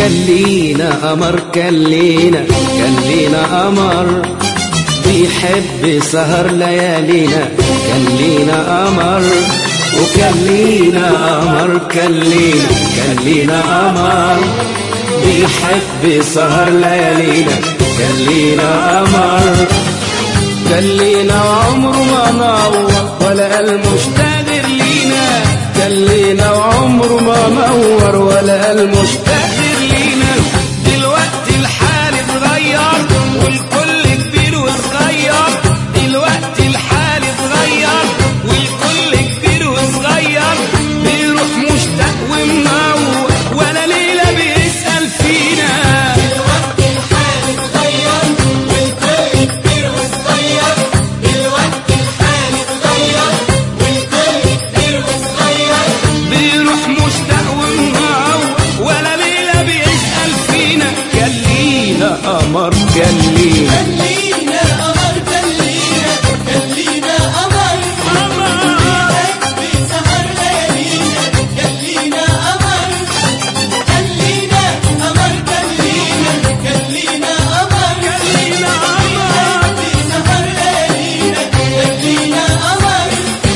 كان لينا قمر كان لينا كان لينا قمر بيحب سهر ليالينا كان لينا قمر وكان لينا قمر كان لينا كان لينا قمر بيحب سهر ليالينا كان لينا قمر كان لينا عمره ما نور ولا قال مشتاق لينا كان لينا وعمره ما نور ولا قال مشتاق لينا دلوقتي الحال اتغير والكل كبير وصغير دلوقتي الحال اتغير والكل كبير وصغير بيروح مشتاق ومنور ولا ليلة بيسأل فينا دلوقتي الحال اتغير والكل كبير وصغير دلوقتي الحال اتغير والكل كبير وصغير بيروح مشتاق ومنور ولا ليلة بيسأل فينا كان لينا قمر كان لينا خلينا قمر خلينا خلينا قمر بيحب سهر ليالينا خلينا قمر خلينا قمر خلينا خلينا قمر لينا قمر بيحب سهر ليالينا خلينا قمر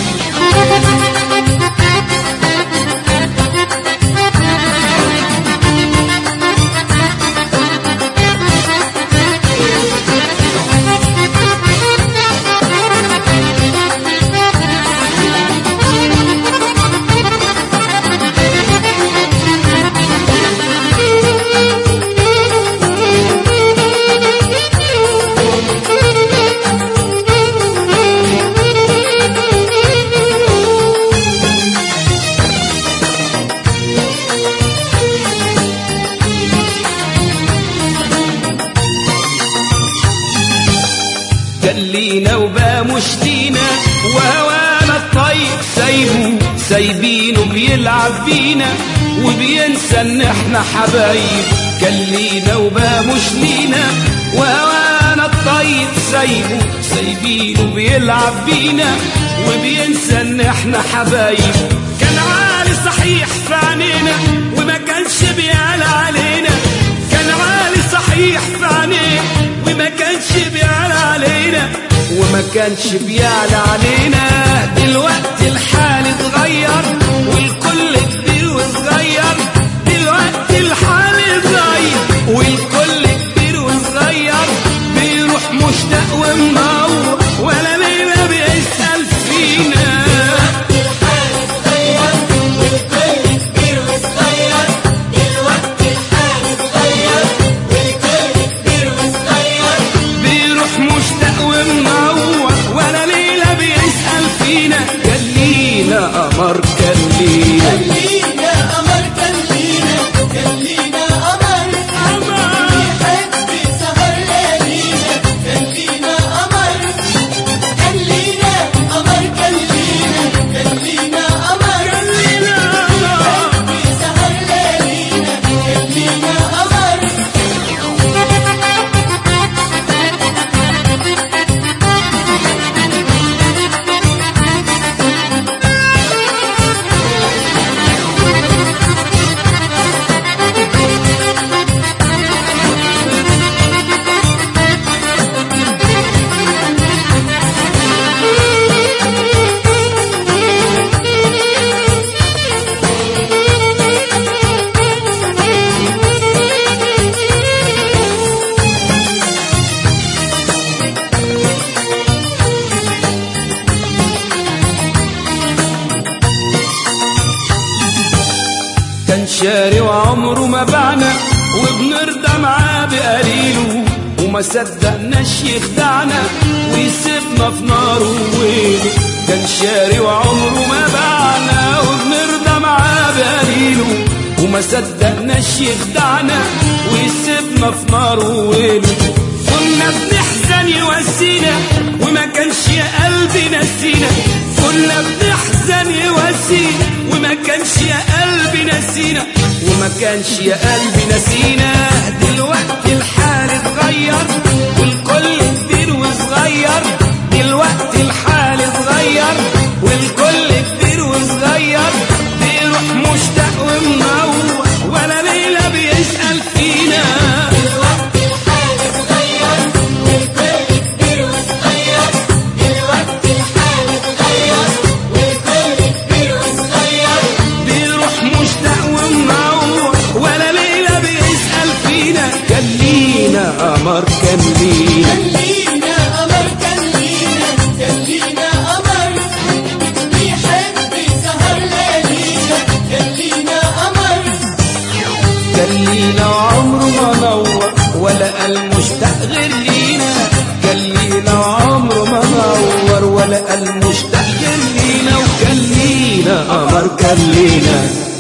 كان لينا وبقى مش لينا وهوانا الطيب سايبه سايبينه بيلعب بينا وبينسى ان احنا حبايب كان لينا وبقى مش لينا وهوانا الطيب سايبه سايبينه بيلعب بينا وبينسى ان احنا حبايب كان عالي صحيح في عينينا وما كانش بيعلى علينا كان عالي صحيح في عينينا وما كانش بيعلى علينا وما كانش بيعلى علينا دلوقتي الحال اتغير والكل كبير وصغير دلوقتي الحال اتغير والكل كبير وصغير بيروح مشتاق ومنور ولا ليلة بيسأل فينا الحال اتغير والكل كبير وصغير دلوقتي الحال اتغير والكل كبير وصغير بيروح مشتاق ومنور ولا ليلة بيسأل فينا كان لينا قمر كان لينا خلينا قمر خلينا خلينا قمر بيحب سهر ليالينا خلينا قمر خلينا قمر خلينا خلينا قمر بيحب سهر ليالينا خلينا قمر كان شاري وعمره ما باعنا وبنرضى معاه بقليله وما صدقناش يخدعنا ويسيبنا في ناره وويله كان شاري وعمره ما باعنا وبنرضى معاه بقليله وما صدقناش يخدعنا ويسيبنا في ناره وويله كنا بنحزن يواسينا وما كانش يا قلبي نسينا كنا بنحزن يواسينا وما كانش يا قلبي نسينا وما كانش يا قلبي نسينا دلوقتي الحال اتغير والكل كبير وصغير دلوقتي الحال اتغير والكل كبير وصغير بيروح مشتاق ومنور ولا ليلة بيسأل المشتاق غير لينا كان لينا عمره ما نور ولا قال مشتاق غير لينا وكان لينا قمر كان لينا